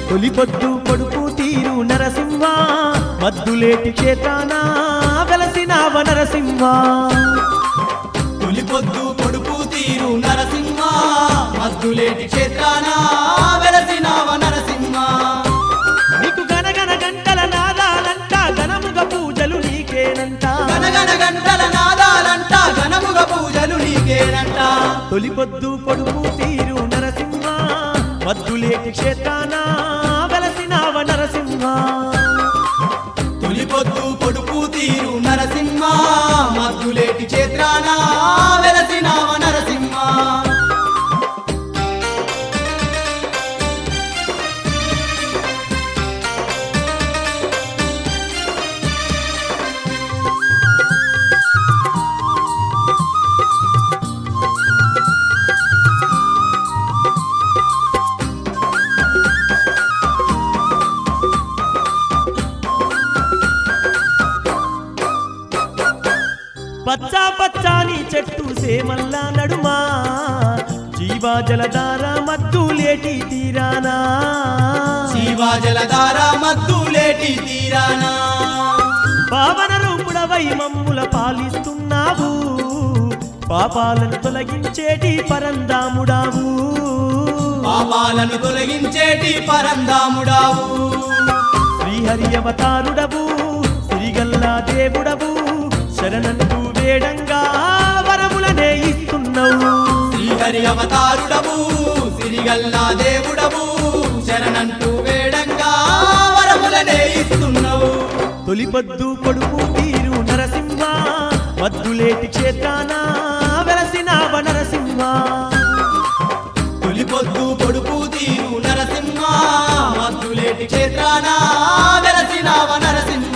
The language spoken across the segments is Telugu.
తొలిపొద్దు పొడుపు తీరు నరసింహ మద్దులేటి క్షేత్రాన వెలసినావ నరసింహ తొలిపొద్దు పొడుపు తీరు నరసింహ మద్దులేటి క్షేత్రాన వెలసినావ నరసింహ నీకు గనగన గంటల నాదాలంట ఘనముగ పూజలు నీకేనంట గనగన గంటల నాదాలంట ఘనముగ పూజలు నీకేనంట తొలిపొద్దు పొడుపు తీరు నరసింహ మద్దులేటి క్షేత్రాన వెలసినావ నరసింహ తొలిపొద్దు పొడుపు తీరు నరసింహ మద్దులేటి క్షేత్రాన వెలసినావ నరసింహ పచ్చా పచ్చాని చెట్టు సేమల్ల నడుమా జీవా జలధార మద్దులేటి తీరానా శివా జలధార మద్దులేటి తీరానా పావన రూపుడవై మమ్ముల పాలిస్తున్నావు పాపాలను తొలగించేటి పరందాముడావు పాపాలను తొలగించేటి పరందాముడావు శ్రీహరి అవతారుడవు సిరిగల్లా దేవుడవు శరణంటూ వేడంగా వరములనే ఇస్తున్నావు శ్రీహరి అవతారుడవు సిరిగల్లా దేవుడవు శరణంటూ వేడంగా వరములనే ఇస్తున్నావు తొలిపొద్దు పొడుపు తీరు నరసింహ మద్దులేటి క్షేత్రాన వెలసినావ నరసింహ తొలిపొద్దు పొడుపు తీరు నరసింహ మద్దులేటి క్షేత్రాన వెలసినావ నరసింహ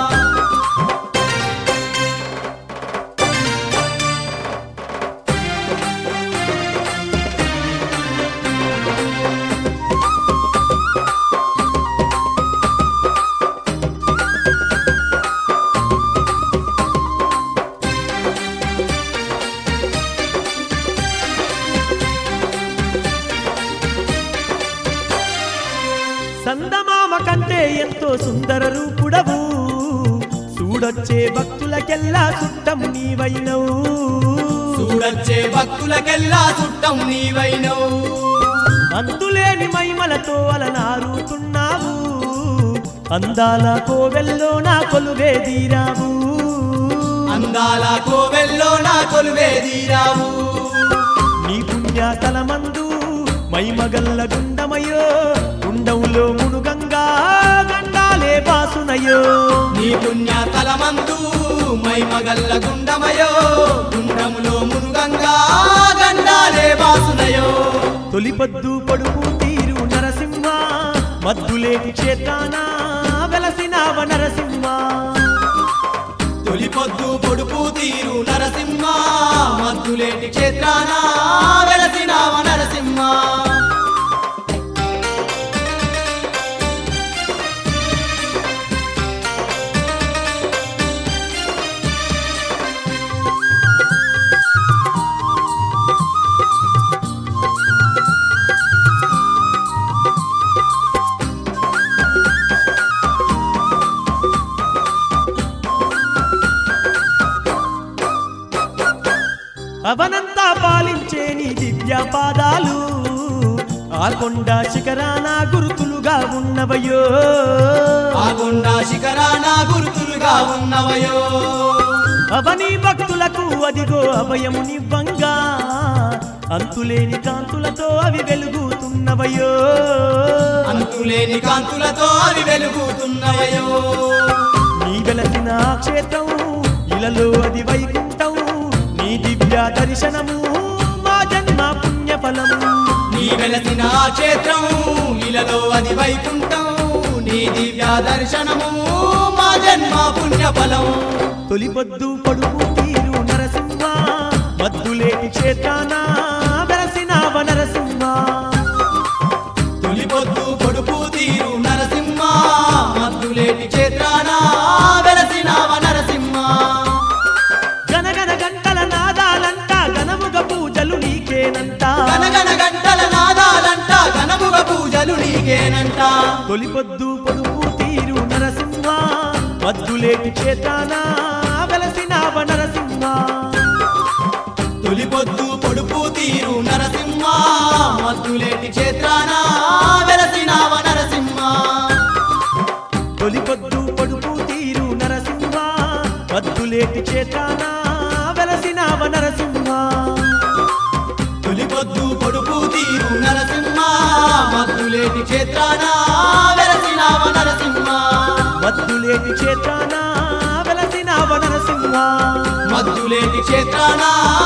సందమామ కంటే ఎంతో సుందర రూపుడవు చూడొచ్చే భక్తులకెల్లా చుట్టం నీవైనవు చూడచ్చే భక్తులకెల్లా చుట్టం నీవైనవు అందులేని మైమలతో అలనారుతున్నావు అందాల కోవెల్లో నా కొలువే దీరావు అందాల కోవెల్లో నా కొలువేదీరావు నీ పుణ్యతలమందు మైమగల్ల గుండమయో గుండంలో మునుగంగా గండాలే బాసునయో నీ పుణ్య తలమందు మైమగల్ల గుండమయో గుండములో మునుగంగా గండాలే బాసునయో తొలిపొద్దు పొడుపు తీరు నరసింహ మద్దులేటి క్షేత్రాన వెలసినావ నరసింహ తొలిపొద్దు పొడుపు తీరు నరసింహ మద్దులేటి క్షేత్రాన వెలసినావ నరసింహ అవనంతా పాలించే నీ దివ్య పాదాలు ఆ కొండ శిఖరాన గురుతులుగా ఉన్నవయో ఆ కొండ శిఖరాన గుర్తులుగా ఉన్నవయో అవని భక్తులకు అదిగో అభయమునివ్వంగా అంతులేని కాంతులతో అవి వెలుగుతున్నవయో అంతులేని కాంతులతో అవి వెలుగుతున్నవయో నీ వెలసిన ఆ క్షేత్రం ఇలలో అది వైకుంఠం నీ దివ్య దర్శనము మా జన్మ పుణ్యఫలము నీ వెలసిన ఆ క్షేత్రం ఇలలో అది వైకుంఠం నీ దివ్య దర్శనము మా జన్మ పుణ్యఫలం తొలిపొద్దు పొడుపు తీరు నరసింహ మద్దులేటి క్షేత్రాన వెలసినావ నరసింహ తొలిపొద్దు పొడుపు తీరు నరసింహ మద్దులేటి క్షేత్రాన వెలసినావ నరసింహ గనగన గంటల నాదాలంట ఘనముగ పూజలు నీకేనంట గనగన గంటల నాదాలంట ఘనముగ పూజలు నీకేనంట తొలిపొద్దు పొడుపు తీరు నరసింహ మద్దులేటి చేతానా వెలసినావ నరసింహ తొలిపొద్దు పొడుపు తీరు నరసింహ మద్దులేటి క్షేత్రాన వెలసినావ నరసింహ తొలిపొద్దు పొడుపు తీరు నరసింహ మద్దులేటి చేతానా వెలసినావ నరసింహ తొలిపొద్దు పొడుపు తీరు నరసింహ మద్దులేటి క్షేత్రాన వెలసినావ నరసింహ మద్దులేటి చేతానా వెలసినావ నరసింహ మద్దులేటి క్షేత్రాన